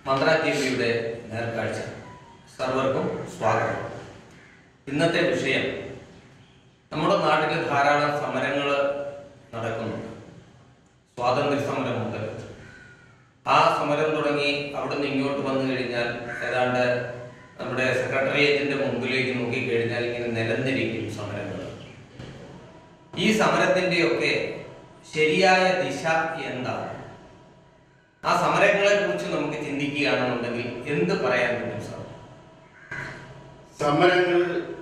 മന്ത്ര T വിയുടെ നേർക്കാഴ്ച സർവർക്കും സ്വാഗതം ഇന്നത്തെ വിഷയം നമ്മുടെ നാട്ടിൽ ധാരാളം സമരങ്ങൾ നടക്കുന്നുണ്ട് സ്വാതന്ത്ര്യ സമരം മുതൽ ആ സമരം തുടങ്ങി അവിടെ നിന്ന് ഇങ്ങോട്ട് വന്നു കഴിഞ്ഞാൽ ഏതാണ്ട് നമ്മുടെ സെക്രട്ടേറിയറ്റിന്റെ മുമ്പിലേക്ക് നോക്കിക്കഴിഞ്ഞാൽ ഇങ്ങനെ നിലനിരിക്കും സമരങ്ങൾ ഈ സമരത്തിന്റെയൊക്കെ ശരിയായ ദിശ എന്താണ് ആ സമരങ്ങളെ കുറിച്ച് നമുക്ക് ചിന്തിക്കുകയാണെന്നുണ്ടെങ്കിൽ എന്ത് പറയാൻ പറ്റും സാർ സമരങ്ങൾ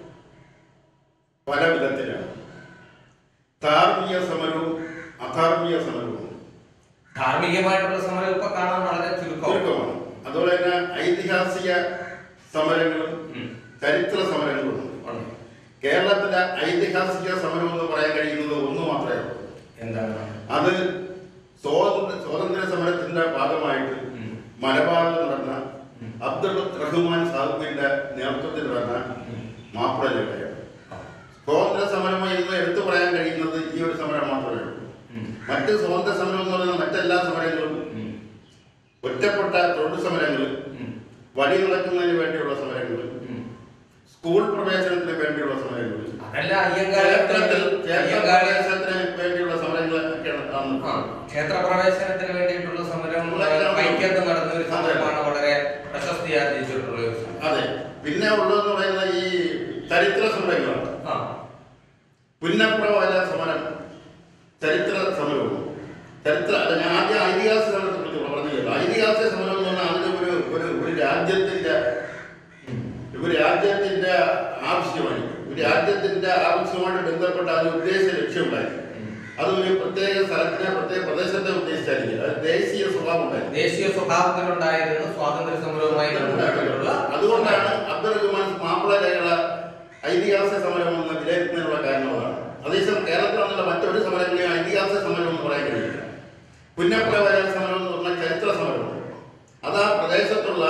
പല വിധത്തിലാണ് ധാർമ്മിക സമരവും അധാർമിക സമരവും ധാർമ്മികമായിട്ടുള്ള സമരം ഇപ്പൊ കാണാൻ വളരെ ചുരുക്കമാണ് ചുരുക്കമാണ് അതുപോലെ തന്നെ ഐതിഹാസിക സമരങ്ങളും ഉം. ചരിത്ര സമരങ്ങളും ഉണ്ട്. ഉണ്ട്. കേരളത്തിലെ ഐതിഹാസിക സമരം എന്ന് പറയാൻ കഴിയുന്നത് ഒന്ന് മാത്രമേ ഉള്ളൂ എന്താണ് അത് സ്വാതന്ത്ര്യ സ്വാതന്ത്ര്യ സമരത്തിന്റെ ഭാഗമായിട്ട് ഉം. മലബാറിൽ നടന്ന ഉം. അബ്ദുൾ റഹ്മാൻ സാഹിബിന്റെ നേതൃത്വത്തിൽ നടന്ന ഉം. മാപ്പിള ജഗയാണ് ആ. സ്വാതന്ത്ര്യ സമരമായി ഇന്ന് എടുത്തു പറയാൻ കഴിയുന്നത് ഈ ഒരു സമരം മാത്രമേ ഉള്ളൂ ഉം. മറ്റ് സ്വാതന്ത്ര്യ സമരം എന്ന് പറയുന്ന മറ്റെല്ലാ സമരങ്ങളും ഉം. ഒറ്റപ്പെട്ട തൊഴിൽ സമരങ്ങൾ ഉം. വഴി നടക്കുന്നതിന് വേണ്ടിയുള്ള സമരങ്ങൾ ഉം. സ്കൂൾ പ്രവേശനത്തിന് വേണ്ടിയുള്ള സമരങ്ങൾ അതല്ല ക്ഷേത്രത്തിൽ ക്ഷേത്ര അയ്യങ്കാളി പ്രവേശനത്തിന് വേണ്ടിയുള്ള സമരങ്ങളൊക്കെയാണ് ആ, കാണുന്നത് ക്ഷേത്രപ്രവേശനത്തിന് വേണ്ടിയിട്ടുള്ള സമരം വൈക്കത്ത് നടന്ന ഒരു സമരമാണ് വളരെ പ്രശസ്തി ആർജിച്ചിട്ടുള്ള ഒരു സമരം അതെ പിന്നെ ഉള്ളതെന്ന് പറയുന്ന ഈ ചരിത്ര സമരങ്ങളാണ് ആ പുന്നപ്രവാല സമരം ചരിത്ര സമരവും ചരിത്ര അത് ഞാൻ ആദ്യം ഐതിഹാസിക സമരത്തെ കുറിച്ച് പറഞ്ഞില്ല ഐതിഹാസിക സമരം എന്ന് പറഞ്ഞാൽ അതിന് ഒരു ഒരു ഒരു രാജ്യത്തിന്റെ ഒരു രാജ്യത്തിന്റെ ആവശ്യമായി ഒരു രാജ്യത്തിന്റെ ആവശ്യമായിട്ട് ബന്ധപ്പെട്ട അതിന് ഉദ്ദേശ ലക്ഷ്യമുണ്ടായി അത് ഒരു പ്രത്യേക സ്ഥലത്തിനെ പ്രത്യേക പ്രദേശത്തെ ഉദ്ദേശിച്ചായിരിക്കില്ല അത് ദേശീയ സ്വഭാവം ഉണ്ടായി ദേശീയ സ്വഭാവത്തിലുണ്ടായിരുന്നു സ്വാതന്ത്ര്യ സമരവുമായി ബന്ധപ്പെട്ടിട്ടുള്ള അതുകൊണ്ടാണ് അബ്ദുൾ റഹ്മാൻ മാപ്പിള രേഖ ഐതിഹാസിക സമരം എന്ന് വിലയിരുത്തുന്നതിനുള്ള കാരണമാണ് അതേസമയം കേരളത്തിൽ വന്നുള്ള മറ്റൊരു സമരങ്ങളെയും ഐതിഹാസിക സമരം എന്ന് പറയാൻ കഴിയില്ല പുന്നപ്പുര വരാൻ സമരം എന്ന് പറഞ്ഞാൽ ചരിത്ര സമരമാണ് അത് ആ പ്രദേശത്തുള്ള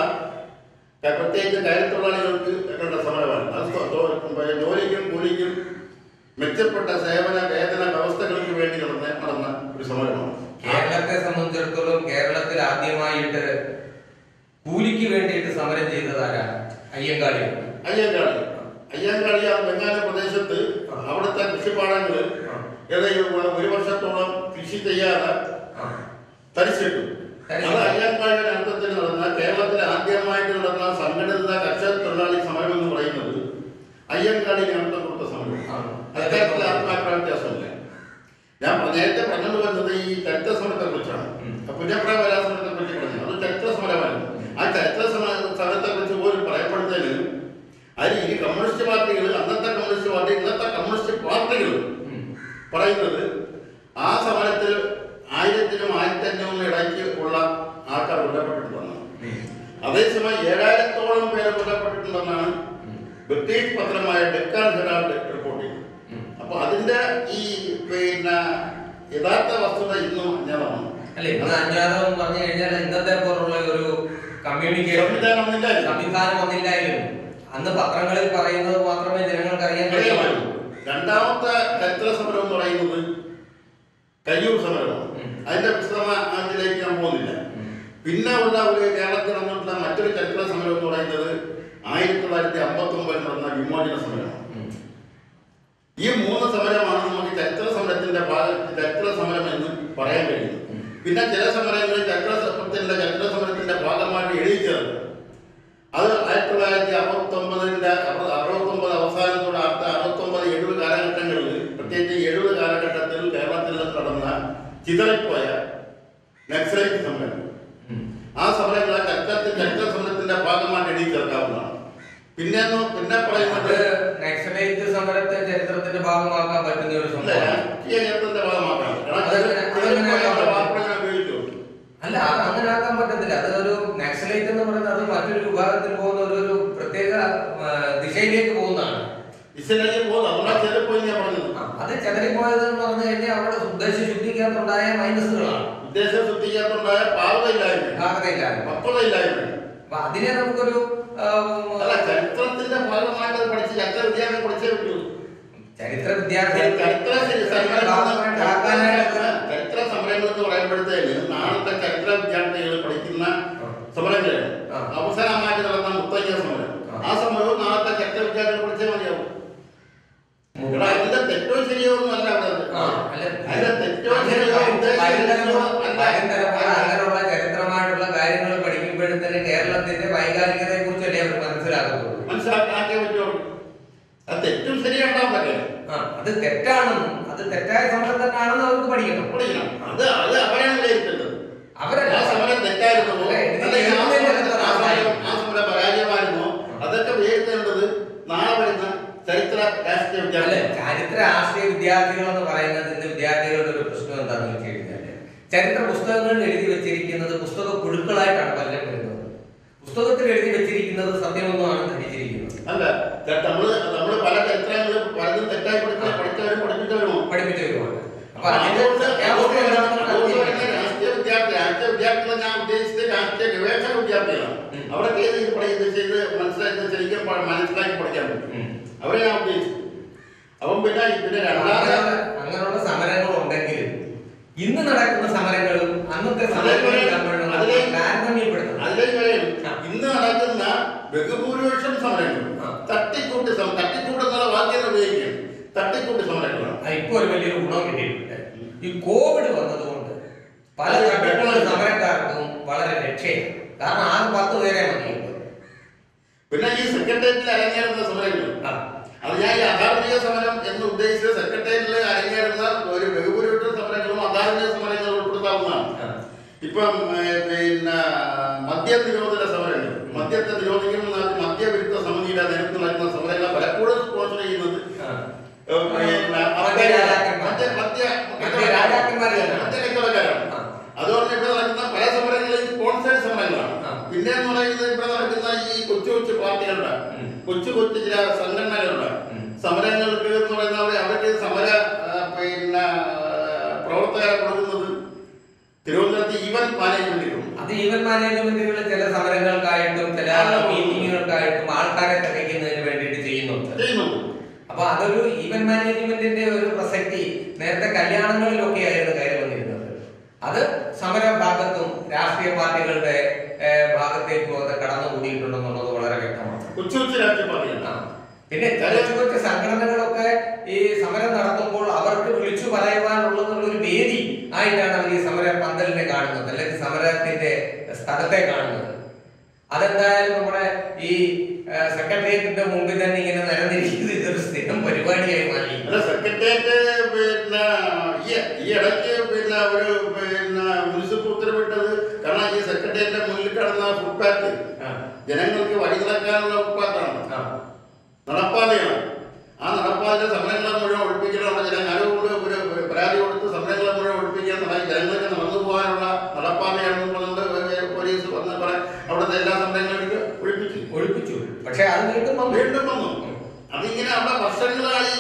ക- പ്രത്യേകിച്ച് കയർത്തൊഴിലാളികൾക്ക് ഉള്ള സമരമാണ് അത് സ്വ- തൊ- ജോലിക്കും കൂലിക്കും മെച്ചപ്പെട്ട സേവന വേതന വ്യവസ്ഥകൾക്ക് വേണ്ടി നടന്ന നടന്ന ഒരു സമരമാണ് കേരളത്തെ സംബന്ധിച്ചിടത്തോളം കേരളത്തിൽ ആദ്യമായിട്ട് കൂലിക്ക് വേണ്ടിയിട്ട് സമരം ചെയ്തതാരാണ് അയ്യങ്കാളിയാണ് അയ്യങ്കാളി അയ്യങ്കാളി ആ ബംഗാള പ്രദേശത്ത് അവിടുത്തെ കൃഷിപ്പാടങ്ങൾ ഏതായാലും ഒരു വർഷത്തോളം കൃഷി ചെയ്യാതെ ആ. തരിച്ചിട്ടു തരിച്ചിട്ടു. അത് അയ്യങ്കാളിയുടെ നേതൃത്വത്തിൽ നടന്ന കേരളത്തിലെ ആദ്യമായിട്ട് നടന്ന സംഘടിത കർഷക തൊഴിലാളി സമരം എന്ന് പറയുന്നത് അയ്യങ്കാളി നേതൃത്വം കൊടുത്ത സമരം ആ. അക്കാര്യത്തിൽ ആത്മാഭിപ്രായ വ്യത്യാസമില്ല ഞാൻ പറഞ്ഞ- നേരത്തെ പറഞ്ഞു വരുന്നത് ഈ ചരിത്ര സമരത്തെ കുറിച്ചാണ് ഉം. പുന്നപ്ര സമരത്തെ കുറിച്ച് പറഞ്ഞു അത് ചരിത്ര സമരമായിരുന്നു ആ ചരിത്ര സമ- സമരത്തെ കുറിച്ച് പോലും പറയപ്പെടുന്നതിന് അതിൽ ഈ കമ്മ്യൂണിസ്റ്റ് പാർട്ടികൾ അന്നത്തെ കമ്മ്യൂണിസ്റ്റ് പാർട്ടി ഇന്നത്തെ കമ്മ്യൂണിസ്റ്റ് പാർട്ടികൾ ഉം. പറയുന്നത് ആ സമരത്തിൽ ആയിരത്തിനും ആയിരത്തി അഞ്ഞൂറിനും ഇടയ്ക്ക് ഉള്ള ആൾക്കാർ കൊല്ലപ്പെട്ടിട്ടുണ്ടെന്നാണ് ഉം. അതേസമയം ഏഴായിരത്തോളം പേര് കൊല്ലപ്പെട്ടിട്ടുണ്ടെന്നാണ് ഉം. ബ്രിട്ടീഷ് പത്രമായ ഡെക്കാൻ ഹെറാൾഡ് റിപ്പോർട്ട് ചെയ്തത് ഉം. അപ്പൊ അതിന്റെ ഈ പിന്നെ യഥാർത്ഥ വസ്തുത ഇന്നും അജ്ഞാതമാണ് അല്ല ഇന്ന് അജ്ഞാതം എന്ന് പറഞ്ഞു കഴിഞ്ഞാൽ ഇന്നത്തെ പോലുള്ള ഒരു കമ്മ്യൂണിക്കേഷൻ സംവിധാനം ഒന്നില്ലായിരുന്നു. സംവിധാനം ഒന്നില്ലായിരുന്നു അന്ന് പത്രങ്ങളിൽ പറയുന്നത് മാത്രമേ ജനങ്ങൾക്ക് അറിയാൻ കഴിയുമായിരുന്നു രണ്ടാമത്തെ ചരിത്ര സമരം എന്ന് പറയുന്നത് കയ്യൂർ സമരമാണ് ഉം. അതിന്റെ വിശദമാതിലേക്ക് ഞാൻ പോകുന്നില്ല ഉം. പിന്നെ ഉള്ള ഒരു കേരളത്തിൽ നടന്നിട്ടുള്ള മറ്റൊരു ചരിത്ര സമരം എന്ന് പറയുന്നത് ആയിരത്തി തൊള്ളായിരത്തി അമ്പത്തി ഒമ്പതിൽ നടന്ന വിമോചന സമരമാണ് ഉം. ഈ മൂന്ന് സമരമാണ് നമുക്ക് ചരിത്ര സമരത്തിന്റെ ഭാഗ ചരിത്ര സമരം എന്ന് പറയാൻ കഴിയുന്നത് ഉം. പിന്നെ ചില സമരങ്ങളിൽ ചരിത്ര സമരത്തിന്റെ ചരിത്ര സമരത്തിന്റെ ഭാഗമായിട്ട് എഴുതി ചേർത്ത് അത് ആയിരത്തി തൊള്ളായിരത്തി അറുപത്തി ഒമ്പതിന്റെ അറുപത്തി ഒമ്പത് അവസാനത്തോടെ അടുത്ത അറുപത്തി ഒമ്പത് എഴുപത് കാലഘട്ടങ്ങളിൽ പ്രത്യേകിച്ച് എഴുപത് കാലഘട്ടത്തിൽ കേരളത്തിൽ നടന്ന ചിതറിപ്പോയ നക്സലൈറ്റ് സമരം ഉം. ആ സമരങ്ങളെ ചരിത്രത്തിൽ ചരിത്ര സമരത്തിന്റെ ഭാഗമായിട്ട് എഴുതി ചേർക്കാവുന്നതാണ് പിന്നെ പിന്നെ അത് പറയുന്നത് നക്സലൈറ്റ് സമരത്തെ ചരിത്രത്തിന്റെ ഭാഗമാക്കാൻ പറ്റുന്ന ഒരു അല്ല, സംഭവമാണ് രാഷ്ട്രീയ ചരിത്രത്തിന്റെ ഭാഗമാക്കാണ് കാരണം അതെങ്ങനെ- അതെങ്ങനെ ചിതറിപ്പോയ ആക്കാൻ വാക്കുകൾ ഞാൻ ഉപയോഗിച്ചു അല്ല അത് അങ്ങനെ ആക്കാൻ പറ്റത്തില്ല അത് ഒരു നക്സലൈറ്റ് എന്ന് പറയുന്നത് അത് മറ്റൊരു വിഭാഗത്തിൽ പോകുന്ന ഒരു ഒരു പ്രത്യേക ആ, ദിശയിലേക്ക് പോകുന്നതാണ് ഇസ്രയേലിൽ പോകുന്നു അതുകൊണ്ടാണ് ചെറുപ്പോയി ഞാൻ പറഞ്ഞത് ആ, അത് ചെതറിപ്പോയത് എന്ന് പറഞ്ഞു കഴിഞ്ഞാൽ അവിടെ ഉദ്ദേശ ശുദ്ധിക്കകത്തുണ്ടായ മൈനസുകളാണ് ഉദ്ദേശം ശുദ്ധിക്കാത്തുണ്ടായ പാവതയില്ലായ്മ ഭാഗതയില്ലാതെ പക്വതയില്ലായ്മ അപ്പൊ അതിനെ നമുക്കൊരു ആ, അല്ല ചരിത്രത്തിന്റെ ഭാഗമായിട്ട് അത് പഠിച്ച് ചരിത്ര വിദ്യാഭ്യാസം പഠിച്ചേ പറ്റൂ ചരിത്ര വിദ്യാർത്ഥി ചരിത്ര സമരങ്ങൾ ഭാഗമായിട്ട് ആക്കാനായിട്ട് ചരിത്ര സമരങ്ങൾ എന്ന് പറയുമ്പോഴത്തേന് നാളത്തെ ചരിത്ര വിദ്യാർത്ഥികൾ പഠിക്കുന്ന സമരങ്ങളാണ് തെറ്റും ശരിയുണ്ടാവും പറ്റില്ല ആ അത് തെറ്റാണെന്നും അത് തെറ്റായ സമരം തന്നെയാണെന്ന് അവർക്ക് പഠിക്കണം പഠിക്കണം അത് അത് അവരാണ് വിലയിരുത്തേണ്ടത് അവരല്ല ആ സമരം തെറ്റായിരുന്നോ അല്ല, ഇത് അല്ലെങ്കിൽ ആ ചെയ്യുന്നതിന്റെ സമരം- ആ സമരം- ആ സമരം പരാജയമായിരുന്നോ അതൊക്കെ വിലയിരുത്തേണ്ടത് നാളെ വരുന്ന ചരിത്ര രാഷ്ട്രീയ അല്ല വിദ്യാർത്ഥികൾ ചരിത്ര രാഷ്ട്രീയ വിദ്യാർത്ഥികൾ എന്ന് പറയുന്നത് ഇന്ന് വിദ്യാർത്ഥികളുടെ ഒരു പ്രശ്നം എന്താണെന്ന് വെച്ച് കഴിഞ്ഞാല് ചരിത്ര പുസ്തകങ്ങളിൽ എഴുതി വെച്ചിരിക്കുന്നത് പുസ്തക പുഴുക്കളായിട്ടാണ് പലരും വരുന്നത് പുസ്തകത്തിൽ എഴുതി വെച്ചിരിക്കുന്നത് സത്യമൊന്നുമാണ് ധരിച്ചിരിക്കുന്നത് അല്ല ച- നമ്മള് നമ്മള് പല ചരിത്രങ്ങളും പലതും തെറ്റായി പഠിച്ച പഠിച്ചവരും പഠിപ്പിച്ചവരുമോ പഠിപ്പിച്ചവരുമാണ് അപ്പൊ അപ്പൊ അതിന്റെ അതുകൊണ്ട് സത്യാവസ്ഥ അതുകൊണ്ട് എന്താണെന്ന് അതുകൊണ്ട് വരുന്ന അറിഞ്ഞിരിക്കണം. രാഷ്ട്രീയ വിദ്യാർത്ഥി രാഷ്ട്രീയ വിദ്യാർത്ഥികളെ ഞാൻ ഉദ്ദേശിച്ചത് രാഷ്ട്രീയ ഗവേഷണ വിദ്യാർത്ഥികളാണ് ഉം. അവരൊക്കെ ഇത് ഇത് പഠി- ഇത് ചെയ്ത് മനസ്സിലാക്കി ശരിക്കും പ- മനസ്സിലാക്കി പഠിക്കാൻ പറ്റും ഉം. അവരെ ഞാൻ ഉദ്ദേശിച്ചു അപ്പം പിന്നെ പിന്നെ രണ്ടാമത്തെ അങ്ങനെയുള്ള അങ്ങനെയുള്ള സമരങ്ങൾ ഉണ്ടെങ്കിലും ഇന്ന് നടക്കുന്ന സമരങ്ങളും അന്നത്തെ സമരങ്ങളും തമ്മിലുള്ള അതിലേക്ക് താരതമ്യപ്പെടുത്തണം അതിലേക്ക് വരെയും ആ. ഇന്ന് നടക്കുന്ന ബഹുഭൂരിപക്ഷം സമരങ്ങൾ ആ. തട്ടിക്കൂട്ട് സമരം തട്ടിക്കൂട്ട് എന്നുള്ള വാക്യം ഉപയോഗിക്കും തട്ടിക്കൂട്ട് സമരങ്ങളാണ് അത് ഇപ്പൊ ഒരു വലിയൊരു ഗുണം കിട്ടിയിട്ടുണ്ട് ഈ കോവിഡ് വന്നതുകൊണ്ട് പല അത് തട്ടിപ്പുള്ള പെട്ടെന്ന് സമരക്കാർക്കും വളരെ രക്ഷയാണ് കാരണം ആകെ പത്ത് പേരെ മതിയുള്ളൂ പിന്നെ ഈ സെക്രട്ടേറിയറ്റിൽ അരങ്ങേറുന്ന സമരങ്ങൾ ആ. അത് ഞാൻ ഈ അധാർമിക സമരം എന്ന് ഉദ്ദേശിച്ചത് സെക്രട്ടേറിയറ്റിൽ അരങ്ങേറുന്ന ഒരു ബഹുഭൂരിപക്ഷം സമരങ്ങളും അധാർമിക സമരങ്ങളും ഉൾപ്പെടുത്താവുന്നതാണ് ആ. ഇപ്പം ഏ, പിന്നെ മദ്യ നിരോധന സമരങ്ങൾ മദ്യത്തെ നിരോധിക്കുന്ന മദ്യവിരുദ്ധ സമിതിയുടെ നേതൃത്വം നടക്കുന്ന സമരങ്ങൾ പലപ്പോഴും സ്പോൺസർ ചെയ്യുന്നത് ആ. ഏ, പിന്നെ മദ്യ രാജാക്കന്മാർ. മദ്യ മദ്യ മദ്യ രാജാക്കന്മാരല്ല. മദ്യ കച്ചവടക്കാരാണ് ആ. അതുകൊണ്ട് ഇവിടെ നടക്കുന്ന പല സമരങ്ങളും സ്പോൺസേഡ് സമരങ്ങളാണ് ആ. പിന്നെ എന്ന് പറയുന്നത് ഇവിടെ നടക്കുന്ന ഈ കൊച്ചു കൊച്ചു പാർട്ടികളുടെ ഉം. കൊച്ചു കൊച്ചു ചില സംഘടനകളുടെ ഉം. സമരങ്ങൾക്ക് എന്ന് പറയുന്നത് അവർക്ക് സമര ആ, പിന്നെ ആ, പ്രവർത്തകരെ കൊടുക്കുന്നത് തിരുവനന്തപുരത്ത് ഈവൻ മാനേജ്മെന്റിലും അത് ഈവൻ മാനേജ്മെന്റുകൾ ചില സമരങ്ങൾക്കായിട്ടും ചില മീറ്റിങ്ങുകൾക്കായിട്ടും ആൾക്കാരെ തികയ്ക്കുന്നതിന് വേണ്ടിയിട്ട് ചെയ്യുന്നുണ്ട് ചെയ്യുന്നുണ്ട് അപ്പൊ അതൊരു ഈവൻ മാനേജ്മെന്റിന്റെ ഒരു പ്രസക്തി നേരത്തെ കല്യാണങ്ങളിലൊക്കെ ആയിരുന്നു കയറി വന്നിരുന്നത് അത് സമര ഭാഗത്തും രാഷ്ട്രീയ പാർട്ടികളുടെ ഏഹ്, ഭാഗത്തേക്കും അത് കടന്നുകൂടിയിട്ടുണ്ടെന്നുള്ളത് വളരെ വ്യക്തമാണ് കൊച്ചു കൊച്ചു രാഷ്ട്രീയ പാർട്ടികൾ ആ. പിന്നെ കൊച്ചു കൊച്ചു സംഘടനകളൊക്കെ ഈ സമരം നടത്തുമ്പോൾ അവർക്ക് വിളിച്ചു പറയുവാനുള്ളതുള്ള ഒരു വേദി ആയിട്ടാണ് അവർ ഈ സമര പന്തലിനെ കാണുന്നത് അല്ലെങ്കിൽ സമരത്തിന്റെ സ്ഥലത്തെ കാണുന്നത് അതെന്തായാലും നമ്മുടെ ഈ ആ, സെക്രട്ടേറിയറ്റിന്റെ മുമ്പിൽ തന്നെ ഇങ്ങനെ നിരന്നിരിക്കുന്നത് ഇതൊരു സ്ഥിരം പരിപാടിയായി മാറി അല്ല സെക്രട്ടേറിയറ്റ് പിന്നെ ഈ ഈ ഇടയ്ക്ക് പിന്നെ ഒരു പിന്നെ മുനിസിപ്പൽ ഉത്തരവിട്ടത് കാരണം ഈ സെക്രട്ടേറിയറ്റിന്റെ മുന്നിൽ കിടന്ന ഫുട്പാത്ത് ആ. ജനങ്ങൾക്ക് വഴി നടക്കാനുള്ള ഫുട്പാത്താണ് ആ. നടപ്പാതയാണ് ആ നടപ്പാതയുടെ സമരങ്ങളെ മുഴുവൻ ഒഴിപ്പിക്കാനുള്ള ജനം ആരോട് ഒരു ഒരു പരാതി കൊടുത്ത് സമരങ്ങളെ മുഴുവൻ ഒഴിപ്പിക്കാൻ നട- ജനങ്ങൾക്ക് നടന്നു പോകാനുള്ള നടപ്പാതയാണെന്ന് പറഞ്ഞുകൊണ്ട് പോലീസ് വന്ന് പറയാൻ അവിടുത്തെ എല്ലാ സമരങ്ങളും ഒഴിപ്പിച്ചു ഒഴിപ്പിച്ചു പക്ഷെ അത് വീണ്ടും വന്നു. വീണ്ടും വന്നു അതിങ്ങനെ അവിടെ വർഷങ്ങളായി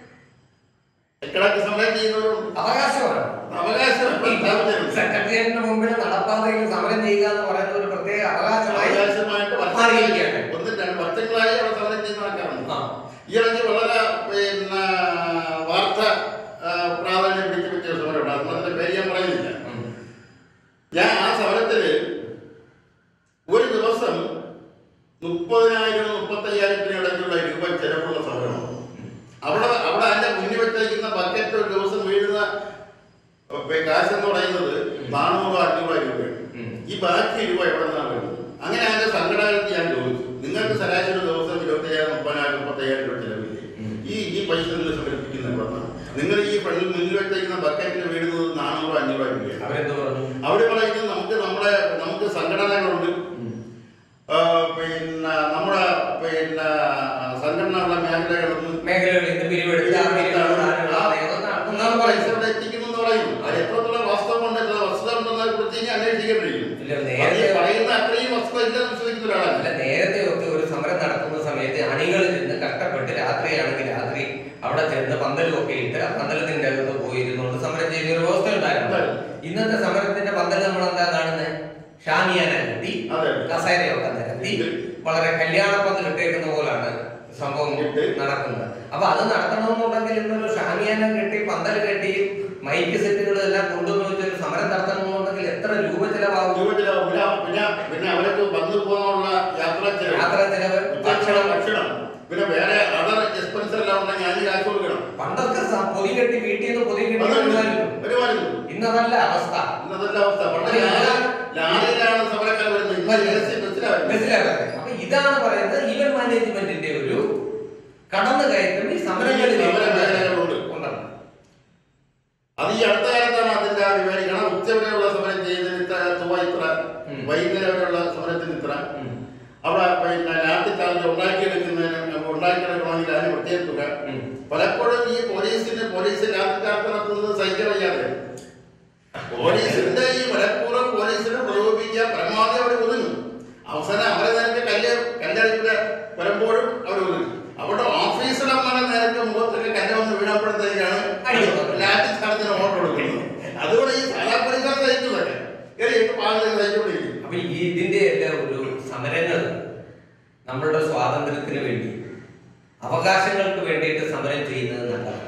കിടക്ക് സമരം ചെയ്യുന്നവരുണ്ട് അവകാശമാണ് അവകാശം സ്ഥാപിച്ചിട്ടുണ്ട്. സെക്രട്ടേറിയറ്റിന് മുമ്പിൽ നടപ്പാതയിൽ സമരം ചെയ്യുക എന്ന് പറയുന്നത് ഒരു പ്രത്യേക അവകാശമായി അവകാശമായിട്ട് മാറിയിരിക്കുകയാണ് വർഷങ്ങളായി ഒന്ന് രണ്ട് വർഷങ്ങളായി അവിടെ സമരം ചെയ്യുന്ന ആൾക്കാരുണ്ട് ആ. ഈ ഇടയ്ക്ക് വളരെ പിന്നെ വാർത്ത ആ, പ്രാധാന്യം പിടിച്ചു പറ്റിയ ഒരു സമരമുണ്ട് അത് അതിന്റെ പേര് ഞാൻ പറയുന്നില്ല ഉം. ഞാൻ ആ സമരത്തില് ഒരു ദിവസം മുപ്പതിനായിരം മുപ്പത്തയ്യായിരത്തിന് ഇടയ്ക്കുള്ള രൂപ ചെലവുള്ള സമരമാണ് അവിടെ അവിടെ അതിന്റെ മുന്നിൽ വെച്ചേക്കുന്ന ബക്കറ്റ് ഒരു ദിവസം വീഴുന്ന ഏ, കാശ് എന്ന് പറയുന്നത് നാനൂറോ അഞ്ഞൂറോ രൂപയാണ് ഉം. ഈ ബാക്കി രൂപ എവിടെ നിന്നാണ് വരുന്നത് അങ്ങനെ അതിന്റെ സംഘടനത്തിൽ ഞാൻ ചോദിച്ചു നിങ്ങൾക്ക് ശരാശരി ഒരു ദിവസം ഇരുപത്തയ്യായിരം മുപ്പതിനായിരം മുപ്പത്തയ്യായിരം രൂപ ചെലവില്ലേ ഉം. ഈ ഈ പൈസ നിങ്ങൾ സംഘടിപ്പിക്കുന്ന എവിടെ നിന്നാണ് നിങ്ങൾ ഈ ഫ്രണ്ടിൽ മുന്നിൽ വെച്ചേക്കുന്ന ബക്കറ്റിൽ വീഴുന്നത് നാനൂറോ അഞ്ഞൂറോ രൂപയാണ് അവരെന്ത് പറഞ്ഞു അവിടെ പറയുന്നത് നമുക്ക് നമ്മുടെ നമുക്ക് സംഘടനകളുണ്ട് ആ, പിന്നെ നമ്മുടെ പിന്നെ സംഘടനകളുടെ മേഖലകളൊന്നും മേഖലകളിൽ നിന്ന് പിരിവെടുത്ത് ആ പിരിവുകളുടെ ആളുകളെ ഒന്നാണ് പൈസ പറയുന്നത്. ഇവിടെ എത്തിക്കുന്നു എന്ന് പറയുന്നു അത് എത്രത്തോളം വാസ്തവമുണ്ട് എത്ര വസ്തുത ഉണ്ടെന്നതിനെ കുറിച്ച് ഇനി അന്വേഷിക്കപ്പെട്ടിരിക്കും ഇല്ല, അത് ഈ നേരത്തെ പറയുന്ന അത്രയും വസ്തുത ഇല്ലെന്ന് വിശ്വസിക്കുന്ന ഒരാളല്ല അല്ല നേരത്തെ ഒക്കെ ഒരു സമരം നടത്തുന്ന സമയത്ത് അണികൾ ചെന്ന് കഷ്ടപ്പെട്ട് രാത്രിയാണെങ്കിൽ രാത്രി അവിടെ ചെന്ന് പന്തലും ഒക്കെ ഇട്ട് ആ പന്തലത്തിന്റെ അകത്ത് പോയിരുന്നുകൊണ്ട് സമരം ചെയ്യുന്ന ഒരു വ്യവസ്ഥ ഉണ്ടായിരുന്നു ഉണ്ടായിരുന്നു. ഇന്നത്തെ സമരത്തിന്റെ പന്തൽ നമ്മൾ എന്താ കാണുന്നത് ഷാമിയാന കെട്ടി അതെ. കസേരയൊക്കെ നിരത്തി വളരെ കല്യാണ പന്തൽ ഇട്ടേക്കുന്ന പോലാണ് സംഭവം ഇട്ട്. നടക്കുന്നത് അപ്പൊ അത് നടത്തണമെന്നുണ്ടെങ്കിൽ ഇന്നൊരു ഷാമിയാന കെട്ടി പന്തൽ കെട്ടി മൈക്ക് സെറ്റുകൾ എല്ലാം കൊണ്ടുവന്ന് വെച്ചൊരു സമരം നടത്തണമെന്നുണ്ടെങ്കിൽ എത്ര രൂപ ചെലവാകും യുവജന പിന്നെ പിന്നെ പിന്നെ അവർക്ക് വന്നു പോകാനുള്ള യാത്രാ ചെലവ് യാത്രാ ചെലവ് ഭക്ഷണം ഭക്ഷണം ഭക്ഷണം പിന്നെ വേറെ അതർ എക്സ്പെൻസ് എല്ലാം ഉണ്ടെങ്കിൽ അതിന് കാശ് കൊടുക്കണം പണ്ടൊക്കെ സ- പൊതി കെട്ടി വീട്ടിൽ നിന്ന് പൊതി കെട്ടി അതുണ്ട്. കൊണ്ടുവരുമായിരുന്നു. വരുമായിരുന്നു ഇന്നതല്ല അവസ്ഥ ഇന്നത്തെ അവസ്ഥ പണ്ട് അതെ, ലാ- ലാലിലാണ് സമരക്കാർ വരുന്നത് ഇന്ന് രഹസ്യ ബസ്സിലാണ് വരുന്നത്. മനസ്സിലാക്കുന്നത് അപ്പൊ ഇതാണ് പറയുന്നത് ഈവൻ മാനേജ്മെന്റിന്റെ ഒരു കടന്നു കയറ്റം ഈ സമരങ്ങളിലേക്ക് സമര മേഖലകളുണ്ട്. ഉണ്ടെന്ന്. അത് ഈ അടുത്ത കാലത്താണ് അതിന്റെ ആ വിവരം കാരണം ഉച്ചവരെയുള്ള സമരം ചെയ്തതിന് ഇത്ര ചൊവ്വ ഇത്ര ഉം. വൈകുന്നേരം വരെയുള്ള സമരത്തിന് ഇത്ര ഉം. അവിടെ പിന്നെ ലാത്തി ചാർജ് ഉണ്ടാക്കിയെടുക്കുന്നതിന് ഉണ്ടാക്കിയെടുക്കണമെങ്കിൽ അതിന് പ്രത്യേക തുക ഉം. പലപ്പോഴും ഈ പോലീസിന് പോലീസ് ലാത്തി ചാർജ് നടത്തുന്നത് സഹിക്കാൻ വയ്യാതെ പോലീസിന്റെ ഈ മനഃപൂർവ്വം പോലീസിനെ പ്രകോപിപ്പിക്കാൻ പരമാവധി അവർ ഒതുങ്ങും അവസാനം അവരെ നേരത്തെ കല്ല് കല്ലടിപ്പില് വരുമ്പോഴും അവർ ഒതുങ്ങും അവിടെ ഓഫീസർമാരെ നേരത്തെ മുഖത്തൊക്കെ കല്ല് വന്ന് വീണപ്പോഴത്തേക്കാണ് അടി കൊടുക്കുന്നത്. ലാത്തി ചാർജിന് ഓർഡർ കൊടുക്കുന്നത് അതുപോലെ ഈ സാധാ പോലീസാർ സഹിക്കുന്നതൊക്കെ കയറി എട്ട് പാടുകൾ സഹിച്ചുകൊണ്ടിരിക്കും അപ്പൊ ഈ ഇതിന്റെ എല്ലാം ഒരു സമരങ്ങൾ നമ്മളുടെ സ്വാതന്ത്ര്യത്തിന് വേണ്ടി അവകാശങ്ങൾക്ക് വേണ്ടിയിട്ട് സമരം ചെയ്യുന്നത് നല്ലതാണ്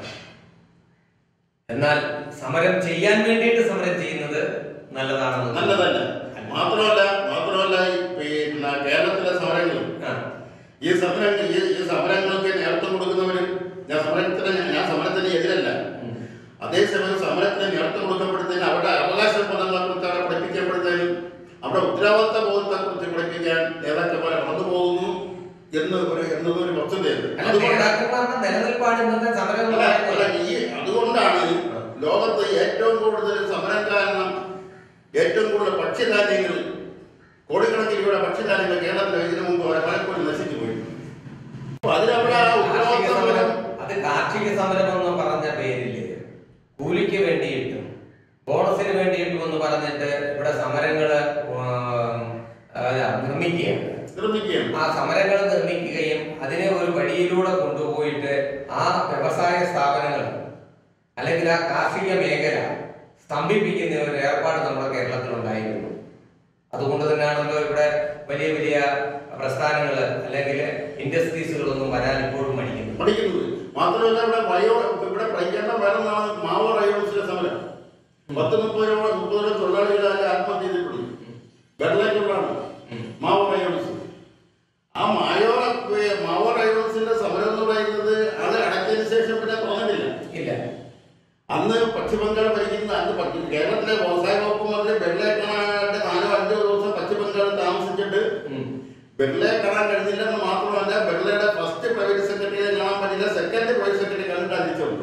എന്നാൽ സമരം ചെയ്യാൻ വേണ്ടിയിട്ട് സമരം ചെയ്യുന്നത് നല്ലതാണെന്ന് നല്ലതല്ല മാത്രമല്ല മാത്രമല്ല ഈ പിന്നെ കേരളത്തിലെ സമരങ്ങൾ ആ. ഈ സമരങ്ങൾ ഈ ഈ സമരങ്ങൾക്ക് നേതൃത്വം കൊടുക്കുന്നവര് ഞാൻ സമരത്തിന് ഞാൻ സമരത്തിന് എതിരല്ല ഉം. അതേസമയം സമരത്തിന് നേതൃത്വം കൊടുക്കപ്പെടുന്നതിന് അവരുടെ അവകാശ പദങ്ങളെ കുറിച്ച് അവിടെ പഠിപ്പിക്കപ്പെടുന്നതിനും അവിടെ ഉത്തരവാദിത്ത ബോധത്തെ കുറിച്ച് പഠിപ്പിക്കാൻ നേതാക്കന്മാരെ വന്നു പോകുന്നു എന്ന് ഒരു എന്നതൊരു വസ്തുതയുണ്ട് അല്ല അതുകൊണ്ട് നേതാക്കന്മാരുടെ നിലനിൽപ്പാണ് ഇന്നത്തെ സമരം എന്ന് അല്ല, അല്ല, പറയുന്നത്. ഈ അതുകൊണ്ടാണ് ലോകത്ത് ഏറ്റവും കൂടുതൽ സമരം കാരണം ഏറ്റവും കൂടുതൽ ഭക്ഷ്യധാന്യങ്ങൾ കോടിക്കണക്കിന് രൂപയുടെ ഭക്ഷ്യധാന്യങ്ങൾ കേരളത്തിൽ ഇതിനു മുമ്പ് വരെ പലപ്പോഴും നശിച്ചു പോയി അപ്പൊ അതിനവിടെ ആ കാർഷിക ഉത്തരവാദിത്ത സമരം ബോധം അത് കാർഷിക സമരം എന്ന് പറഞ്ഞ പേരില് കൂലിക്ക് വേണ്ടിയിട്ടും ബോണസിന് വേണ്ടിയിട്ടും എന്ന് പറഞ്ഞിട്ട് ഇവിടെ സമരങ്ങള് ഉം, അല്ല, നിർമ്മിക്കുകയാണ് നിർമ്മിക്കുകയാണ് ആ സമരങ്ങൾ നിർമ്മിക്കുകയും അതിനെ ഒരു വഴിയിലൂടെ കൊണ്ടുപോയിട്ട് ആ വ്യവസായ സ്ഥാപനങ്ങൾ അല്ലെങ്കിൽ ആ കാർഷിക മേഖല സ്തംഭിപ്പിക്കുന്ന ഒരു ഏർപ്പാട് നമ്മുടെ കേരളത്തിൽ ഉണ്ടായിരുന്നു അതുകൊണ്ട് തന്നെയാണല്ലോ ഇവിടെ വലിയ വലിയ പ്രസ്ഥാനങ്ങൾ അല്ലെങ്കിൽ ഇൻഡസ്ട്രീസുകളൊന്നും വരാൻ ഇപ്പോഴും മടിക്കുന്നത് പഠിക്കുന്നത് മാത്രമല്ല ഇവിടെ വയോ ഇവിടെ പഠിക്കേണ്ട വേറെ നാളെ മാവോ റയോൺസിലെ സമരം പത്ത് മുപ്പതോളം മുപ്പതോളം തൊഴിലാളികൾ അതിൽ ആത്മഹത്യ ചെയ്തിട്ടുണ്ട് വെള്ളക്കുള്ളതാണ് മാവോ റയോൺസ് ആ മായോറ മാവോ റയോൺസിന്റെ സമരം എന്ന് പറയുന്നത് അത് അടച്ചതിന് ശേഷം പിന്നെ തുറന്നിട്ടില്ല ഇല്ല അന്ന് പശ്ചിമ ബംഗാൾ ഭരിക്കുന്ന അന്ന് പശ്ചിമ കേരളത്തിലെ വ്യവസായ വകുപ്പ് മന്ത്രി ബെർലെ കാണാനായിട്ട് നാലോ അഞ്ചോ ദിവസം പശ്ചിമ ബംഗാളിൽ താമസിച്ചിട്ട് ഉം. ബെർലെ കാണാൻ കഴിഞ്ഞില്ലെന്ന് മാത്രമല്ല ബെർലയുടെ ഫസ്റ്റ് പ്രൈവറ്റ് സെക്രട്ടറിയെ കാണാൻ പറ്റില്ല സെക്കൻഡ് പ്രൈവറ്റ് സെക്രട്ടറി കണ്ടിട്ട് അടിച്ചുണ്ട്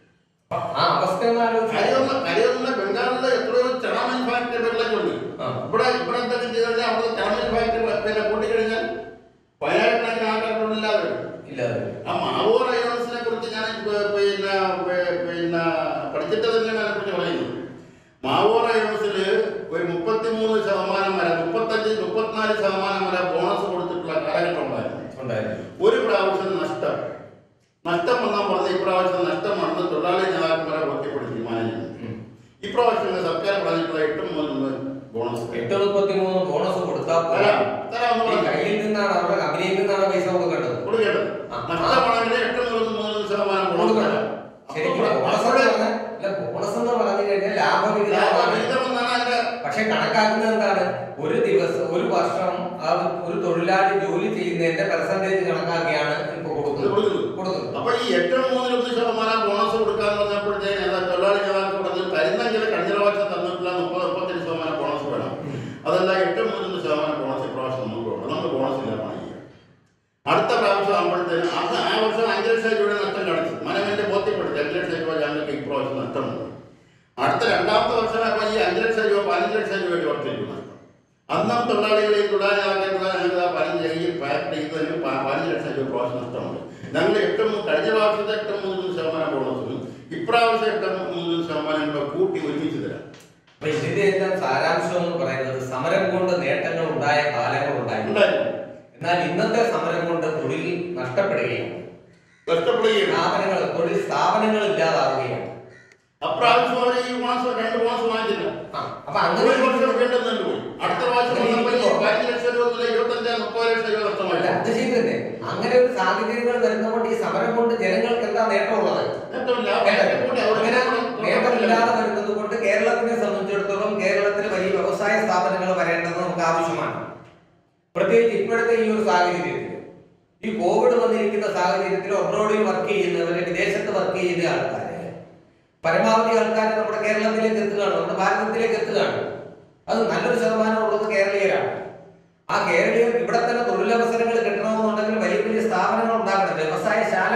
ആ അവസ്ഥ ഒന്ന് ആലോചിച്ച് കാര്യമൊന്നും കാര്യമൊന്നും ബംഗാളിലെ എത്രയോ ചണാമൻ ഫാക്ടറി ബെർലയ്ക്കുണ്ട് ആ. ഇവിടെ ഇവിടെ എന്തൊക്കെ ചെയ്താൽ അവിടെ ചണാമൻ ഫാക്ടറി പിന്നെ കൂട്ടിക്കഴിഞ്ഞാൽ പതിനായിരക്കണക്കിന് ആൾക്കാർക്കൊന്നില്ലാതെ വരും ഇല്ല ആ മാവോ റയോൺസിനെ കുറിച്ച് ഞാൻ പ- പിന്നെ പ- പിന്നെ പഠിച്ചിട്ട് തന്നെയാണ് അതിനെക്കുറിച്ച് പറയുന്നത് മാവോ റയോൺസിൽ ഒരു മുപ്പത്തിമൂന്ന് ശതമാനം വരെ മുപ്പത്തഞ്ച് മുപ്പത്തിനാല് ശതമാനം വരെ ബോണസ് കൊടുത്തിട്ടുള്ള കാലഘട്ടം ഉണ്ടായിരുന്നു ഉണ്ടായിരുന്നു ഒരു പ്രാവശ്യം നഷ്ടം നഷ്ടം വന്നാൽ പറഞ്ഞ ഇപ്രാവശ്യം നഷ്ടം വന്ന് തൊഴിലാളി നേതാക്കന്മാരെ ബോധ്യപ്പെടുത്തി മാനേജ്മെന്റ് ഉം. ഇപ്രാവശ്യം സർക്കാർ പറഞ്ഞിട്ടുള്ള എട്ട് മൂന്ന് ബോണസ് എട്ട് മുപ്പത്തി മൂന്ന് ബോണസ് കൊടുത്താൽ തരാം തരാമെന്ന് ഈ പറഞ്ഞു കയ്യിൽ നിന്നാണ് അവരുടെ കമ്പനിയിൽ നിന്നാണ് പൈസ കൊടുക്കേണ്ടത് കൊടുക്കേണ്ടത് ആ. നഷ്ടമാണെങ്കിൽ എട്ട് മൂന്ന് മൂന്ന് ശതമാനം ബോണസ് കൊടുക്കണം തരാം. ശരിക്കും അപ്പോൾ ബോണസ് എന്ന് പറഞ്ഞാൽ അല്ല ബോണസ് എന്ന് പറഞ്ഞു കഴിഞ്ഞാൽ ലാഭവിഹിതമാണ് ലാഭവിഹിതമെന്നാണ് അതിന്റെ പക്ഷെ കണക്കാക്കുന്നത് എന്താണ് ഒരു ദിവസം ഒരു വർഷം ആ ഒരു തൊഴിലാളി ജോലി ചെയ്യുന്നതിന്റെ പെർസെന്റേജ് കണക്കാക്കിയാണ് ഇപ്പൊ ഇത് കൊടുക്കുന്നത് കൊടുക്കുന്നത്. കൊടുക്കുന്നത് അപ്പൊ ഈ ഏറ്റവും മൂന്നിലൊന്ന് ശതമാനം ബോണസ് കൊടുക്കാന്ന് പറഞ്ഞപ്പോഴത്തേന് ഏതാ തൊഴിലാളി നേതാക്കൾ പറഞ്ഞത് തരുന്നെങ്കിൽ കഴിഞ്ഞ പ്രാവശ്യം തന്നിട്ടില്ല മുപ്പത് മുപ്പത്തഞ്ച് ശതമാനം ബോണസ് വേണം അതല്ല എട്ട് മൂന്നിലൊന്ന് ശതമാനം ബോണസ് ഇപ്രാവശ്യം നമുക്ക് വേണം നമുക്ക് ബോണസ് ഇല്ല പണിയില്ല അടുത്ത പ്രാവശ്യം ആകുമ്പോഴത്തേന് അന്ന് ആ വർഷം അഞ്ച് ലക്ഷം രൂപയുടെ നഷ്ടം കാണിച്ചു മനമെന്റെ ബോധ്യപ്പെടുത്തി അഞ്ച് ലക്ഷം രൂപ ഞങ്ങൾക്ക് ഇപ്രാവശ്യം നഷ്ടമുണ്ട് അടുത്ത രണ്ടാമത്തെ വർഷം അപ്പൊ ഈ അഞ്ച് ലക്ഷം രൂപ പതിനഞ്ച് ലക്ഷം രൂപ വർദ്ധിക്കും നഷ്ടം അന്നും തൊഴിലാളികളെ തൊഴിലാളികളാക്കിയിട്ടുള്ള ഞങ്ങൾ ആ പതിനഞ്ച് ഈ ഫാക്ടറി ചെയ്തതിന് പ- പതിനഞ്ച് ലക്ഷം രൂപ പ്രാവശ്യം നഷ്ടമുണ്ട് ഞങ്ങൾ എട്ട് മൂ- കഴിഞ്ഞ പ്രാവശ്യത്തെ എട്ട് മൂന്ന് ശതമാനം ബോണസും ഇപ്രാവശ്യം എട്ട് മൂന്ന് ശതമാനം കൂടെ കൂട്ടി ഒരുമിച്ച് തരാം അപ്പൊ ഇതിന്റെ എല്ലാം സാരാംശം എന്ന് പറയുന്നത് സമരം കൊണ്ട് നേട്ടങ്ങൾ ഉണ്ടായ കാലങ്ങൾ ഉണ്ടായിരുന്നു ഉണ്ടായിരുന്നു എന്നാൽ ഇന്നത്തെ സമരം കൊണ്ട് തൊഴിൽ നഷ്ടപ്പെടുകയാണ് കഷ്ടപ്പെടുകയാണ് സ്ഥാപനങ്ങൾ തൊഴിൽ സ്ഥാപനങ്ങൾ ഇല്ലാതാവുകയാണ് അപ്രാവശ്യം അവർ ഈ മാസം രണ്ട് മാസം വാങ്ങിച്ചില്ല ആ, അപ്പൊ അങ്ങനെ ഒരു വർഷം വീണ്ടും നിന്ന് പോയി അടുത്ത പ്രാവശ്യം വന്നപ്പോൾ ഈ പതിനഞ്ച് ലക്ഷം രൂപ മുതൽ ഇരുപത്തഞ്ച് മുപ്പത് ലക്ഷം രൂപ അല്ല, നഷ്ടമായി അത് ശരി തന്നെ അങ്ങനെ ഒരു സാഹചര്യങ്ങൾ വരുന്നതുകൊണ്ട് ഈ സമരം കൊണ്ട് ജനങ്ങൾക്ക് എന്താ നേട്ടമുള്ളത് നേട്ടമില്ല നേട്ടമില്ല. കൂടി അവിടെ അങ്ങനെ നേട്ടമില്ലാതെ വരുന്നത് കൊണ്ട് കേരളത്തിനെ സംബന്ധിച്ചിടത്തോളം കേരളത്തിന് വലിയ വ്യവസായ സ്ഥാപനങ്ങൾ വരേണ്ടത് നമുക്ക് ആവശ്യമാണ് പ്രത്യേകിച്ച് ഇപ്പോഴത്തെ ഈ ഒരു സാഹചര്യത്തിൽ ഈ കോവിഡ് വന്നിരിക്കുന്ന സാഹചര്യത്തിൽ ഒബ്രോഡിൽ വർക്ക് ചെയ്യുന്നവര് വിദേശത്ത് വർക്ക് ചെയ്യുന്ന ആൾക്കാര് പരമാവധി ആൾക്കാർ നമ്മുടെ കേരളത്തിലേക്ക് എത്തുകയാണ് നമ്മുടെ ഭാരതത്തിലേക്ക് എത്തുകയാണ് അത് നല്ലൊരു ശതമാനം ഉള്ളത് കേരളീയരാണ് ആ കേരളീയർ ഇവിടെ തന്നെ തൊഴിലവസരങ്ങൾ കിട്ടണമെന്നുണ്ടെങ്കിൽ വലിയ വലിയ സ്ഥാപനങ്ങൾ ഉണ്ടാക്കണം വ്യവസായ ശാല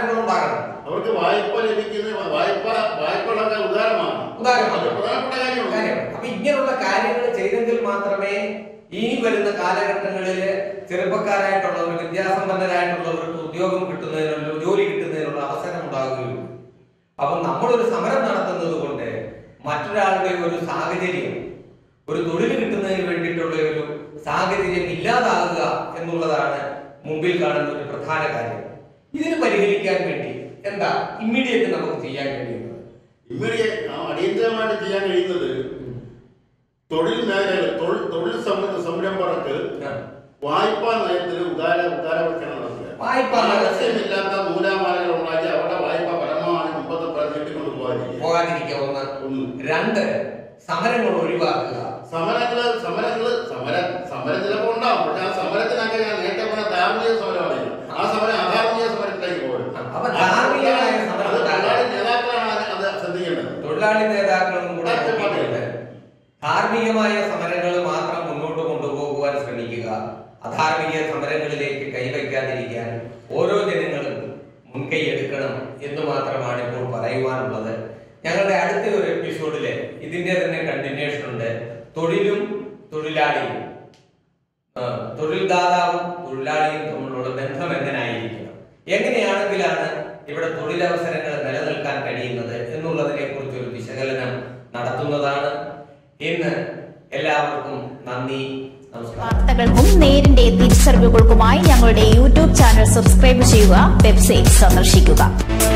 വായ്പ ലഭിക്കുന്ന വായ്പ വായ്പകളൊക്കെ ഉദാരമാണ് ഉദാരമാണ്. അത് പ്രധാനപ്പെട്ട കാര്യമാണ് കാര്യം. അപ്പൊ ഇങ്ങനെയുള്ള കാര്യങ്ങൾ ചെയ്തെങ്കിൽ മാത്രമേ ഇനി വരുന്ന കാലഘട്ടങ്ങളിൽ ചെറുപ്പക്കാരായിട്ടുള്ളവർ വിദ്യാസമ്പന്നരായിട്ടുള്ളവർക്ക് ഉദ്യോഗം കിട്ടുന്നതിനുള്ള ജോലി കിട്ടുന്നതിനുള്ള അവസരം ഉണ്ടാകുകയുള്ളൂ അപ്പം നമ്മളൊരു സമരം നടത്തുന്നത് കൊണ്ട് മറ്റൊരാളുടെ ഒരു സാഹചര്യം ഒരു തൊഴിൽ കിട്ടുന്നതിന് വേണ്ടിയിട്ടുള്ള ഒരു സാഹചര്യം ഇല്ലാതാകുക എന്നുള്ളതാണ് മുമ്പിൽ കാണുന്ന ഒരു പ്രധാന കാര്യം ഇതിന് പരിഹരിക്കാൻ വേണ്ടി എന്താ ഇമ്മീഡിയറ്റ് നമുക്ക് ചെയ്യാൻ കഴിയുന്നത് ഇമ്മീഡിയറ്റ് അടിയന്തരമായിട്ട് ചെയ്യാൻ കഴിയുന്നത് തൊഴിൽ മേഖല തൊഴിൽ തൊഴിൽ സംര- സംരംഭകർക്ക് ആ. വായ്പാ നയത്തിൽ ഉദാര ഉദാരവൽക്കരണം നടത്തുക വായ്പാ നയം. ആവശ്യമില്ലാത്ത നൂലാമാലകൾ ഉണ്ടാക്കി അവരുടെ വായ്പ പരമാവധി മുമ്പത്തെ പോലെ നീട്ടിക്കൊണ്ട് പോകാതിരിക്കുക പോകാതിരിക്കുക ഒന്ന് ഒന്ന് രണ്ട് സമരങ്ങൾ ഒഴിവാക്കുക സമരങ്ങള് സമരങ്ങള് സമര സമരം ചിലപ്പോൾ ഉണ്ടാവും പക്ഷെ ആ സമരത്തിനൊക്കെ ഞാൻ നേരത്തെ പറഞ്ഞ ധാർമ്മിക സമരമാണ് ഇത്. ആ സമരം അധാർമിക സമരത്തിലേക്ക് പോകും അപ്പൊ ധാർമ്മികമായ സമരം അത് തൊഴിലാളി നേതാക്കളാണ് അത് അത് ശ്രദ്ധിക്കേണ്ടത് തൊഴിലാളി നേതാക്കളും കൂടെ അതെ, അതെ. നോക്കിയിട്ടുണ്ട്. ധാർമ്മികമായ സമരങ്ങൾ മാത്രം മുന്നോട്ട് കൊണ്ടുപോകുവാൻ ശ്രമിക്കുക അധാർമിക സമരങ്ങളിലേക്ക് കൈവയ്ക്കാതിരിക്കാൻ ഓരോ ജനങ്ങളും മുൻകൈ എടുക്കണം എന്ന് മാത്രമാണ് ഇപ്പോൾ പറയുവാനുള്ളത് ഞങ്ങളുടെ അടുത്ത ഒരു എപ്പിസോഡില് ഇതിന്റെ തന്നെ കണ്ടിന്യൂഷൻ ഉണ്ട് തൊഴിലും തൊഴിലാളിയും ആ, തൊഴിൽദാതാവും തൊഴിലാളിയും തമ്മിലുള്ള ബന്ധം എങ്ങനെയായിരിക്കണം എങ്ങനെയാണെങ്കിലാണ് ഇവിടെ തൊഴിലവസരങ്ങൾ നിലനിൽക്കാൻ കഴിയുന്നത് എന്നുള്ളതിനെ കുറിച്ച് ഒരു വിശകലനം നടത്തുന്നതാണ് ഇന്ന് എല്ലാവർക്കും നന്ദി നമസ്കാരം വാർത്തകൾക്കും നേരിന്റെ തിരിച്ചറിവുകൾക്കുമായി ഞങ്ങളുടെ യൂട്യൂബ് ചാനൽ സബ്സ്ക്രൈബ് ചെയ്യുക വെബ്സൈറ്റ് സന്ദർശിക്കുക